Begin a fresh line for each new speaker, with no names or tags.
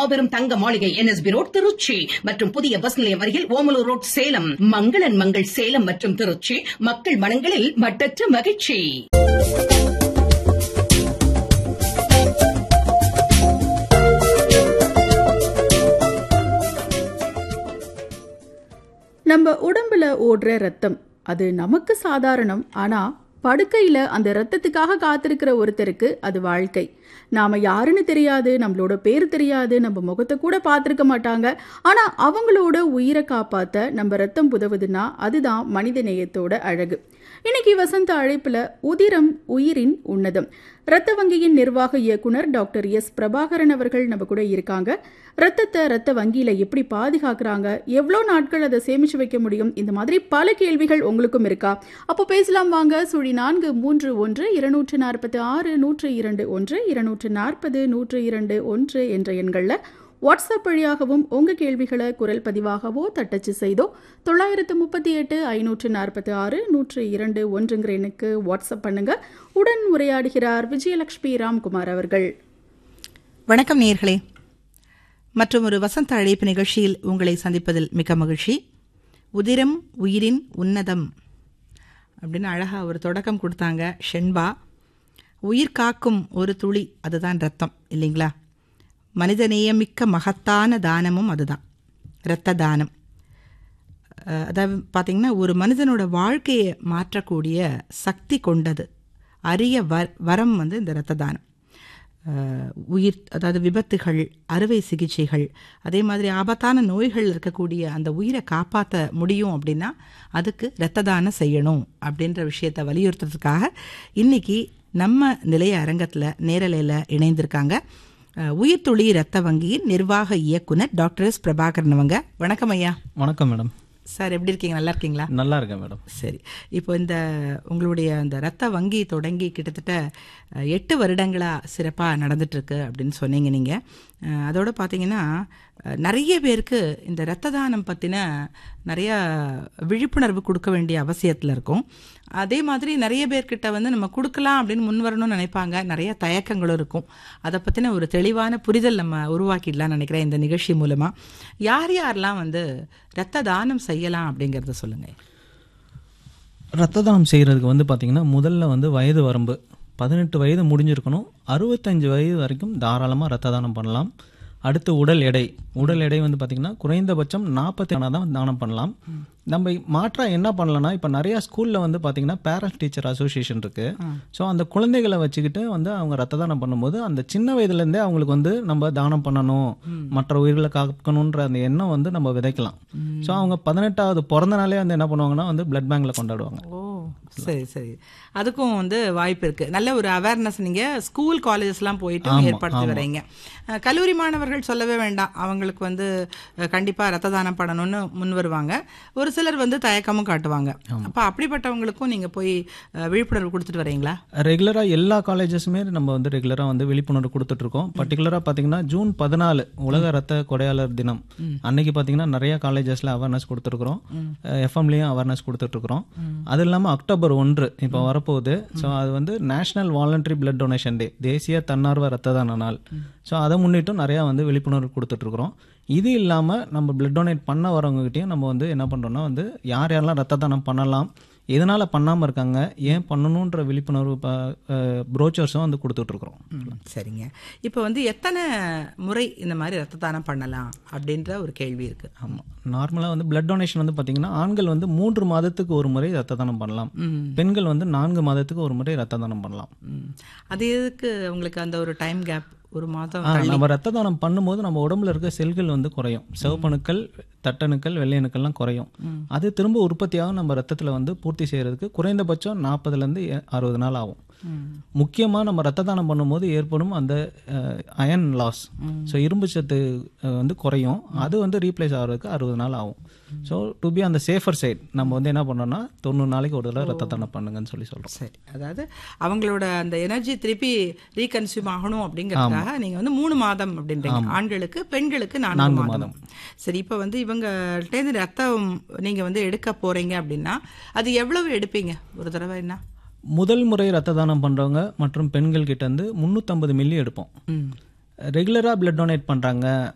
மாபெரும் தங்க மாளிகை என்எஸ்பி ரோட் திருச்சி மற்றும் புதிய பஸ் நிலையம் அருகில் ஓமலூர் ரோட் சேலம் மங்களன் மங்கள் சேலம் மற்றும் திருச்சி மக்கள் மனங்களில் மட்டற்ற மகிழ்ச்சி
நம்ம உடம்புல ஓடுற ரத்தம் அது நமக்கு சாதாரணம் ஆனா படுக்கையில அந்த ரத்தத்துக்காக காத்திருக்கிற ஒருத்தருக்கு அது வாழ்க்கை நாம யாருன்னு தெரியாது நம்மளோட பேர் தெரியாது நம்ம முகத்தை கூட பார்த்துருக்க மாட்டாங்க ஆனா அவங்களோட உயிரை காப்பாத்த நம்ம ரத்தம் உதவுதுன்னா அதுதான் மனித நேயத்தோட அழகு இன்னைக்கு வசந்த அழைப்புல உதிரம் உயிரின் உன்னதம் ரத்த வங்கியின் நிர்வாக இயக்குனர் டாக்டர் எஸ் பிரபாகரன் அவர்கள் நம்ம கூட இருக்காங்க ரத்தத்தை ரத்த வங்கியில எப்படி பாதுகாக்கிறாங்க எவ்வளோ நாட்கள் அதை சேமிச்சு வைக்க முடியும் இந்த மாதிரி பல கேள்விகள் உங்களுக்கும் இருக்கா அப்போ பேசலாம் வாங்க சுழி நான்கு மூன்று ஒன்று இருநூற்று நாற்பத்தி ஆறு நூற்று இரண்டு ஒன்று இருநூற்று நாற்பது நூற்று இரண்டு ஒன்று என்ற எண்களில் வாட்ஸ்அப் வழியாகவும் உங்க கேள்விகளை குரல் பதிவாகவோ தட்டச்சு செய்தோ தொள்ளாயிரத்து முப்பத்தி எட்டு ஐநூற்று நாற்பத்தி ஆறு நூற்று இரண்டு ஒன்றுங்கிற எண்ணுக்கு வாட்ஸ்அப் பண்ணுங்க உடன் உரையாடுகிறார் விஜயலட்சுமி ராம்குமார் அவர்கள்
வணக்கம் நேர்களே மற்றும் ஒரு வசந்த அழைப்பு நிகழ்ச்சியில் உங்களை சந்திப்பதில் மிக்க மகிழ்ச்சி உதிரம் உயிரின் உன்னதம் அப்படின்னு அழகா ஒரு தொடக்கம் கொடுத்தாங்க ஷென்பா உயிர் காக்கும் ஒரு துளி அதுதான் ரத்தம் இல்லைங்களா மனித நேயமிக்க மகத்தான தானமும் அதுதான் இரத்த தானம் அஹ், அதாவது பார்த்தீங்கன்னா ஒரு மனிதனோட வாழ்க்கையை மாற்றக்கூடிய சக்தி கொண்டது அரிய வ வரம் வந்து இந்த இரத்த தானம் அஹ், உயிர் அதாவது விபத்துகள் அறுவை சிகிச்சைகள் அதே மாதிரி ஆபத்தான நோய்கள் இருக்கக்கூடிய அந்த உயிரை காப்பாற்ற முடியும் அப்படின்னா அதுக்கு இரத்த தானம் செய்யணும் அப்படின்ற விஷயத்தை வலியுறுத்துறதுக்காக இன்னைக்கு நம்ம நிலைய அரங்கத்தில் நேரலையில் இணைந்திருக்காங்க அஹ், உயிர்த்துளி இரத்த வங்கியின் நிர்வாக இயக்குனர் டாக்டர் எஸ் பிரபாகரன் அவங்க வணக்கம் ஐயா
வணக்கம் மேடம்
சார் எப்படி இருக்கீங்க நல்லா இருக்கீங்களா
நல்லா இருக்கேன் மேடம்
சரி இப்போ இந்த உங்களுடைய அந்த ரத்த வங்கி தொடங்கி கிட்டத்தட்ட அஹ், எட்டு வருடங்களாக சிறப்பாக நடந்துட்டுருக்கு அப்படின்னு சொன்னீங்க நீங்கள் அதோட பார்த்தீங்கன்னா அஹ், நிறைய பேருக்கு இந்த இரத்த தானம் பற்றின நிறைய விழிப்புணர்வு கொடுக்க வேண்டிய அவசியத்தில் இருக்கும் அதே மாதிரி நிறைய பேர்கிட்ட வந்து நம்ம கொடுக்கலாம் அப்படின்னு முன் வரணும்னு நினைப்பாங்க நிறைய தயக்கங்களும் இருக்கும் அதை பற்றின ஒரு தெளிவான புரிதல் நம்ம உருவாக்கிடலாம்னு நினைக்கிறேன் இந்த நிகழ்ச்சி மூலமாக யார் யாரெல்லாம் வந்து இரத்த தானம் செய்யலாம் அப்படிங்கிறத சொல்லுங்கள்
ரத்த தானம் செய்கிறதுக்கு வந்து பார்த்தீங்கன்னா முதல்ல வந்து வயது வரம்பு பதினெட்டு வயது முடிஞ்சிருக்கணும் அறுபத்தஞ்சு வயது வரைக்கும் தாராளமாக ரத்த தானம் பண்ணலாம் அடுத்து உடல் எடை உடல் எடை வந்து பார்த்தீங்கன்னா குறைந்தபட்சம் நாற்பத்தி தான் தானம் பண்ணலாம் நம்ம மாற்றா என்ன பண்ணலாம்னா இப்போ நிறைய ஸ்கூலில் வந்து பார்த்தீங்கன்னா பேரண்ட் டீச்சர் அசோசியேஷன் இருக்கு ஸோ அந்த குழந்தைகளை வச்சுக்கிட்டு வந்து அவங்க ரத்த தானம் பண்ணும்போது அந்த சின்ன வயதுலேருந்தே அவங்களுக்கு வந்து நம்ம தானம் பண்ணணும் மற்ற உயிர்களை காக்கணுன்ற அந்த எண்ணம் வந்து நம்ம விதைக்கலாம் ஸோ அவங்க பதினெட்டாவது பிறந்த நாளே வந்து என்ன பண்ணுவாங்கன்னா வந்து பிளட் பேங்க்ல கொண்டாடுவாங்க
ஓ சரி சரி அதுக்கும் வந்து வாய்ப்பு இருக்கு நல்ல ஒரு அவேர்னஸ் நீங்க ஸ்கூல் காலேஜஸ்லாம் போயிட்டு
ஆமா,
ஏற்படுத்தி
ஆமா.
வரீங்க அஹ், கல்லூரி மாணவர்கள் சொல்லவே வேண்டாம் அவங்களுக்கு வந்து அஹ், கண்டிப்பா ரத்த தானம் பண்ணணும்னு முன் வருவாங்க ஒரு சிலர் வந்து தயக்கமும் காட்டுவாங்க அப்ப அப்படிப்பட்டவங்களுக்கும் நீங்க போய் அஹ், விழிப்புணர்வு கொடுத்துட்டு வரீங்களா
ரெகுலராக எல்லா காலேஜஸுமே நம்ம வந்து ரெகுலராக வந்து விழிப்புணர்வு கொடுத்துட்டு இருக்கோம் பர்டிகுலராக பார்த்தீங்கன்னா ஜூன் பதினாலு உலக ரத்த கொடையாளர் தினம் அன்னைக்கு பார்த்தீங்கன்னா நிறைய காலேஜஸில் அவேர்னஸ் கொடுத்துருக்குறோம் எஃப்எம்லேயும் அவேர்னஸ் கொடுத்துட்ருக்குறோம் அது இல்லாமல் அக்டோபர் ஒன்று இப்போ வரப்போகுது ஸோ அது வந்து national voluntary blood donation day தேசிய தன்னார்வ ரத்த தான நாள் ஸோ அதை முன்னிட்டும் நிறையா வந்து விழிப்புணர்வு கொடுத்துட்ருக்குறோம் இது இல்லாமல் நம்ம பிளட் டொனேட் பண்ண வரவங்ககிட்டயும் நம்ம வந்து என்ன பண்ணுறோம்னா வந்து யார் யாரெல்லாம் ரத்த தானம் பண்ணலாம் எதனால் பண்ணாமல் இருக்காங்க ஏன் பண்ணணுன்ற விழிப்புணர்வு ப்ரோச்சர்ஸும் வந்து கொடுத்துட்ருக்குறோம்
ம், சரிங்க இப்போ வந்து எத்தனை முறை இந்த மாதிரி ரத்த தானம் பண்ணலாம் அப்படின்ற ஒரு கேள்வி இருக்கு
ஆமாம் நார்மலாக வந்து பிளட் டொனேஷன் வந்து பார்த்தீங்கன்னா ஆண்கள் வந்து மூன்று மாதத்துக்கு ஒரு முறை ரத்த தானம் பண்ணலாம்
ம்.
பெண்கள் வந்து நான்கு மாதத்துக்கு ஒரு முறை ரத்த தானம் பண்ணலாம்
ம். அது எதுக்கு உங்களுக்கு அந்த ஒரு டைம் கேப் ஒரு மாதம்
ஆ,
தள்ளி?
நம்ம ரத்த தானம் பண்ணும்போது நம்ம உடம்புல இருக்க செல்கள் வந்து குறையும் சிவப்பணுக்கள் தட்டணுக்கள் வெள்ளையணுக்கள்லாம் குறையும் அது திரும்ப உற்பத்தியாகும் நம்ம ரத்தத்தில் வந்து பூர்த்தி செய்யறதுக்கு குறைந்தபட்சம் நாற்பதுலேருந்து அறுபது நாள் ஆகும் முக்கியமாக நம்ம ரத்த தானம் பண்ணும்போது ஏற்படும் அந்த அயன் லாஸ் ஸோ இரும்பு சத்து அஹ், வந்து குறையும் அது வந்து ரீப்ளேஸ் ஆகிறதுக்கு அறுபது நாள் ஆகும் ஸோ டு பி அந்த சேஃபர் சைட் நம்ம வந்து என்ன பண்ணோம்னா தொண்ணூறு நாளைக்கு ஒரு தடவை ரத்த தானம் பண்ணுங்கன்னு சொல்லி சொல்கிறோம்
சரி அதாவது அவங்களோட அந்த எனர்ஜி திருப்பி ரீகன்சியூம் ஆகணும் அப்படிங்கறதுக்காக நீங்க வந்து மூணு மாதம் அப்படின்றீங்க ஆண்களுக்கு பெண்களுக்கு நான்கு
நான்கு
மாதம் சரி இப்போ வந்து இவங்கள்ட்டேருந்து ரத்தம் நீங்க வந்து எடுக்க போறீங்க அப்படின்னா அது எவ்வளவு எடுப்பீங்க ஒரு தடவை என்ன
முதல் முறை ரத்த தானம் பண்ணுறவங்க மற்றும் பெண்கள் கிட்ட இருந்து முந்நூற்றம்பது மில்லி எடுப்போம்
ம்
ரெகுலராக பிளட் டொனேட் பண்ணுறாங்க